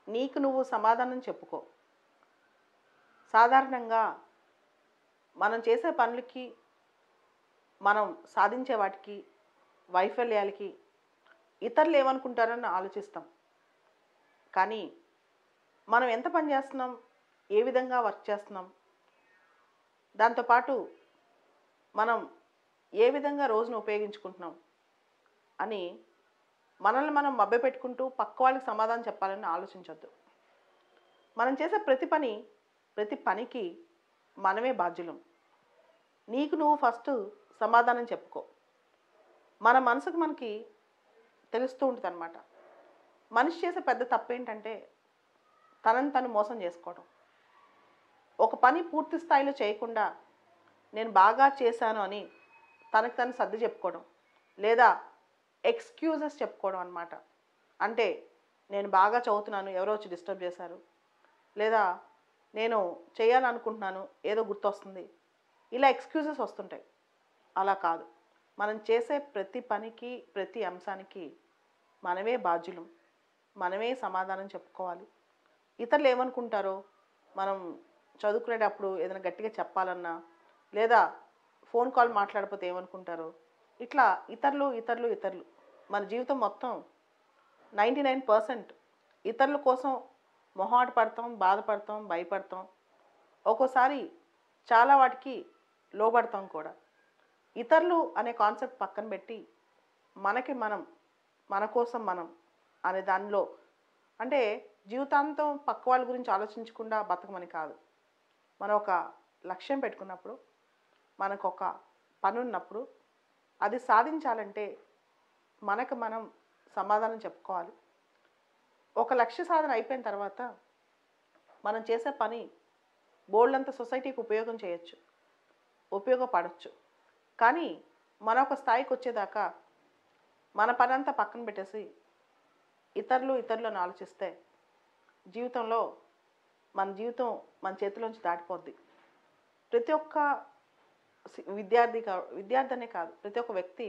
నీకు నువ్వు సమాధానం చెప్పుకో సాధారణంగా మనం చేసే పనులకి మనం సాధించే వాటికి వైఫల్యాలకి ఇతరులు ఏమనుకుంటారని ఆలోచిస్తాం కానీ మనం ఎంత పని చేస్తున్నాం ఏ విధంగా వర్క్ చేస్తున్నాం దాంతోపాటు మనం ఏ విధంగా రోజును ఉపయోగించుకుంటున్నాం అని మనల్ని మనం మభ్యపెట్టుకుంటూ పక్క వాళ్ళకి సమాధానం చెప్పాలని ఆలోచించొద్దు మనం చేసే ప్రతి పని ప్రతి పనికి మనమే బాధ్యులం నీకు నువ్వు ఫస్ట్ సమాధానం చెప్పుకో మన మనసుకు మనకి తెలుస్తూ ఉంటుంది అనమాట మనిషి చేసే పెద్ద తప్పు ఏంటంటే తనని తను మోసం చేసుకోవడం ఒక పని పూర్తి స్థాయిలో చేయకుండా నేను బాగా చేశాను అని తనకు తను సర్ది చెప్పుకోవడం లేదా ఎక్స్క్యూజెస్ చెప్పుకోవడం అనమాట అంటే నేను బాగా చదువుతున్నాను ఎవరో వచ్చి డిస్టర్బ్ చేశారు లేదా నేను చేయాలనుకుంటున్నాను ఏదో గుర్తొస్తుంది ఇలా ఎక్స్క్యూజెస్ వస్తుంటాయి అలా కాదు మనం చేసే ప్రతి పనికి ప్రతి అంశానికి మనమే బాధ్యులం మనమే సమాధానం చెప్పుకోవాలి ఇతరులు ఏమనుకుంటారో మనం చదువుకునేటప్పుడు ఏదైనా గట్టిగా చెప్పాలన్నా లేదా ఫోన్ కాల్ మాట్లాడకపోతే ఏమనుకుంటారో ఇట్లా ఇతరులు ఇతరులు ఇతరులు మన జీవితం మొత్తం నైంటీ నైన్ పర్సెంట్ ఇతరుల కోసం మొహాట పడతాం బాధపడతాం భయపడతాం ఒక్కోసారి చాలా వాటికి లోబడతాం కూడా ఇతరులు అనే కాన్సెప్ట్ పక్కన పెట్టి మనకి మనం మన కోసం మనం అనే దానిలో అంటే జీవితాంతం పక్క వాళ్ళ గురించి ఆలోచించకుండా బతకమని కాదు మనం ఒక లక్ష్యం పెట్టుకున్నప్పుడు మనకు ఒక పని ఉన్నప్పుడు అది సాధించాలంటే మనకు మనం సమాధానం చెప్పుకోవాలి ఒక లక్ష్య సాధన అయిపోయిన తర్వాత మనం చేసే పని బోల్డంత సొసైటీకి ఉపయోగం చేయొచ్చు ఉపయోగపడవచ్చు కానీ మన ఒక స్థాయికి వచ్చేదాకా మన పని అంతా పక్కన పెట్టేసి ఇతరులు ఇతరులు అని ఆలోచిస్తే జీవితంలో మన జీవితం మన చేతిలోంచి దాటిపోద్ది ప్రతి ఒక్క సి- విద్యార్థి కా విద్యార్థి అనే కాదు ప్రతి ఒక్క వ్యక్తి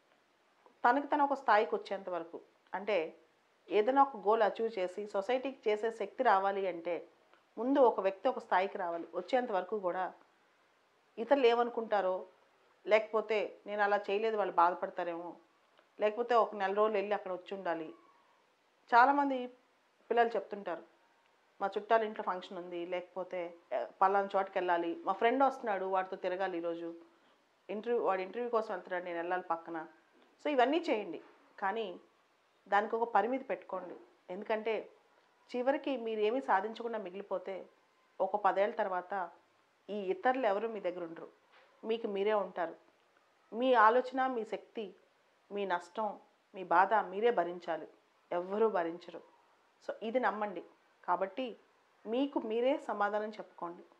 తనకి తన ఒక స్థాయికి వచ్చేంత వరకు అంటే ఏదైనా ఒక గోల్ అచీవ్ చేసి సొసైటీకి చేసే శక్తి రావాలి అంటే ముందు ఒక వ్యక్తి ఒక స్థాయికి రావాలి వచ్చేంత వరకు కూడా ఇతరులు ఏమనుకుంటారో లేకపోతే నేను అలా చేయలేదు వాళ్ళు బాధపడతారేమో లేకపోతే ఒక నెల రోజులు వెళ్ళి అక్కడ వచ్చి ఉండాలి చాలామంది పిల్లలు చెప్తుంటారు మా చుట్టాల ఇంట్లో ఫంక్షన్ ఉంది లేకపోతే "ఏ, పలానా చోటుకి వెళ్ళాలి మా ఫ్రెండ్ వస్తున్నాడు వాడితో తిరగాలి ఈరోజు ఇంటర్వ్యూ వాడు ఇంటర్వ్యూ కోసం వెళ్తున్నాడు నేను వెళ్ళాలి పక్కన సో ఇవన్నీ చేయండి కానీ దానికి ఒక పరిమితి పెట్టుకోండి ఎందుకంటే చివరికి మీరు ఏమీ సాధించకుండా మిగిలిపోతే ఒక పదేళ్ళ తర్వాత ఈ ఇతరులు ఎవరు మీ దగ్గర ఉండరు మీకు మీరే ఉంటారు మీ ఆలోచన మీ శక్తి మీ నష్టం మీ బాధ మీరే భరించాలి ఎవ్వరూ భరించరు సో ఇది నమ్మండి కాబట్టి మీకు మీరే సమాధానం చెప్పుకోండి